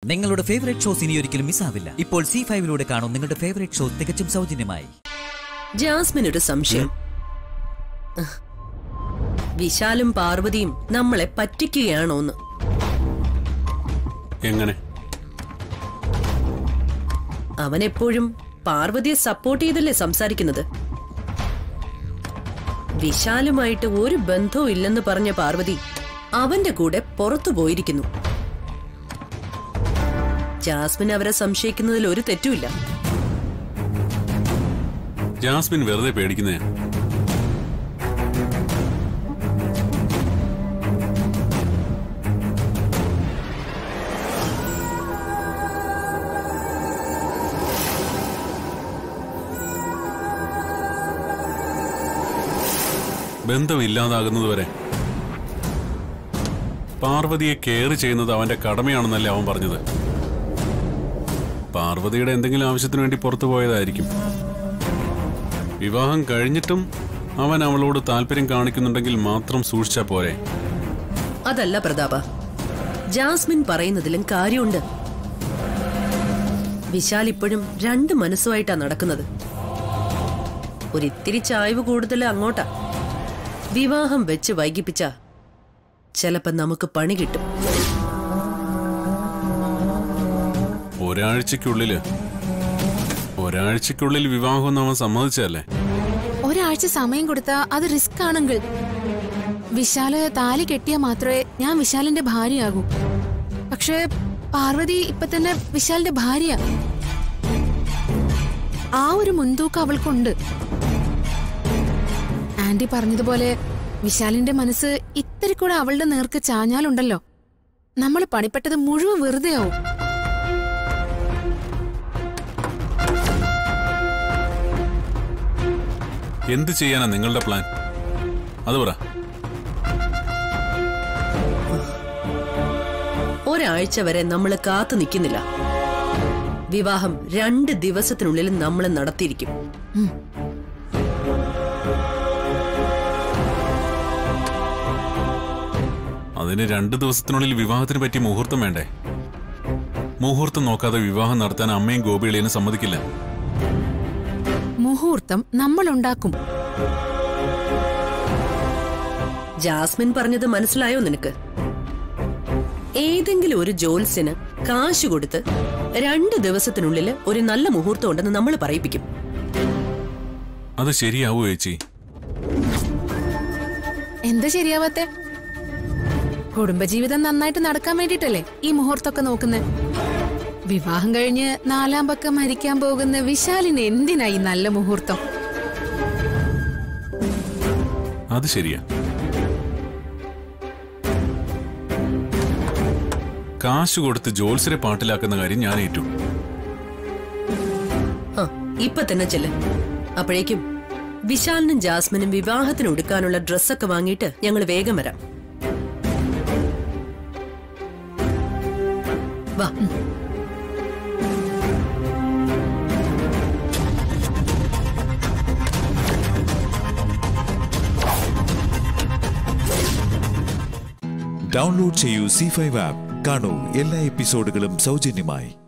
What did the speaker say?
നിങ്ങളുടെ favourite shows ഇനി ഒരിക്കലും മിസ്സാവില്ല ഇപ്പോൾ സി ഫൈവിലൂടെ കാണും നിങ്ങളുടെ ഫേവറേറ്റ് ഷോ തികച്ചും സൗജന്യമായി ജാസ്മിൻ ഒരു സംശയം വിശാലും പാർവതിയും നമ്മളെ പറ്റിക്കുകയാണോന്ന് എങ്ങനെ അവൻ എപ്പോഴും പാർവതിയെ സപ്പോർട്ട് ചെയ്തല്ലേ സംസാരിക്കുന്നത് വിശാലുമായിട്ട് ഒരു ബന്ധവും ഇല്ലെന്ന് പറഞ്ഞ പാർവതി അവന്റെ കൂടെ പുറത്തു പോയിരിക്കുന്നു ജാസ്മിൻ അവരെ സംശയിക്കുന്നതിൽ ഒരു തെറ്റുമില്ല ജാസ്മിൻ വെറുതെ പേടിക്കുന്നേ ബന്ധമില്ലാതാകുന്നതുവരെ പാർവതിയെ കെയർ ചെയ്യുന്നത് അവന്റെ കടമയാണെന്നല്ലേ അവൻ പറഞ്ഞത് പാർവതിയുടെ എന്തെങ്കിലും ആവശ്യത്തിന് വേണ്ടി പുറത്തു പോയതായിരിക്കും വിവാഹം കഴിഞ്ഞിട്ടും അവൻ അവളോട് താല്പര്യം കാണിക്കുന്നുണ്ടെങ്കിൽ മാത്രം സൂക്ഷിച്ചാ പോരെ അതല്ല പ്രതാപ ജാസ്മിൻ പറയുന്നതിലും കാര്യമുണ്ട് വിശാൽ ഇപ്പോഴും രണ്ട് മനസ്സുമായിട്ടാ നടക്കുന്നത് ഒരിത്തിരി ചായ്വ് കൂടുതൽ അങ്ങോട്ടാ വിവാഹം വെച്ച് വൈകിപ്പിച്ച ചിലപ്പോ നമുക്ക് പണി കിട്ടും ഒരാഴ്ചക്കുള്ളില് ഒരാഴ്ചക്കുള്ളിൽ വിവാഹം അവൻ സമ്മതിച്ചല്ലേ ഒരാഴ്ച സമയം കൊടുത്താ അത് റിസ്ക് ആണെങ്കിൽ വിശാല് താലി കെട്ടിയാൽ മാത്രമേ ഞാൻ വിശാലിന്റെ ഭാര്യയാകൂ പക്ഷേ പാർവതി ഇപ്പൊ തന്നെ വിശാലിന്റെ ഭാര്യ ആ ഒരു മുൻതൂക്കം അവൾക്കുണ്ട് ആന്റി പറഞ്ഞതുപോലെ വിശാലിന്റെ മനസ്സ് ഇത്തിരി കൂടെ അവളുടെ നേർക്ക് ചാഞ്ഞാലുണ്ടല്ലോ നമ്മൾ പണിപ്പെട്ടത് മുഴുവൻ വെറുതെയാവും എന്ത് ചെയ്യാനാ നിങ്ങളുടെ പ്ലാൻ അത് പറ ഒരാഴ്ച വരെ നമ്മൾ കാത്തു നിൽക്കുന്നില്ല വിവാഹം രണ്ട് ദിവസത്തിനുള്ളിൽ നമ്മൾ നടത്തിയിരിക്കും അതിന് രണ്ട് ദിവസത്തിനുള്ളിൽ വിവാഹത്തിന് പറ്റിയ മുഹൂർത്തം വേണ്ടേ മുഹൂർത്തം നോക്കാതെ വിവാഹം നടത്താൻ അമ്മയും ഗോപികളിയും സമ്മതിക്കില്ല മുഹൂർത്തം നമ്മൾ ഉണ്ടാക്കും ജാസ്മിൻ പറഞ്ഞത് മനസ്സിലായോ നിനക്ക് ഏതെങ്കിലും ഒരു ജോത്സ്യന് കാശ് കൊടുത്ത് രണ്ട് ദിവസത്തിനുള്ളിൽ ഒരു നല്ല മുഹൂർത്തം ഉണ്ടെന്ന് നമ്മൾ പറയിപ്പിക്കും അത് ശരിയാവൂ ചേച്ചി എന്താ ശരിയാവാത്തെ കുടുംബജീവിതം നന്നായിട്ട് നടക്കാൻ വേണ്ടിട്ടല്ലേ ഈ മുഹൂർത്തമൊക്കെ നോക്കുന്നത് വിവാഹം കഴിഞ്ഞ് നാലാം പക്കം മരിക്കാൻ പോകുന്ന വിശാലിന് എന്തിനായി നല്ല മുഹൂർത്തം അത് ശരിയാ കാശ് കൊടുത്ത് ജോത്സരെ പാട്ടിലാക്കുന്ന കാര്യം ഞാൻ ഏറ്റു ആ ഇപ്പൊ തന്നെ ചെല്ല് അപ്പോഴേക്കും വിശാലിനും ജാസ്മിനും വിവാഹത്തിന് ഉടുക്കാനുള്ള ഡ്രസ്സൊക്കെ വാങ്ങിയിട്ട് ഞങ്ങൾ വേഗം വരാം വാ ഡൗൺലോഡ് ചെയ്യൂ സി ഫൈവ് ആപ്പ് കാണൂ എല്ലാ എപ്പിസോഡുകളും സൗജന്യമായി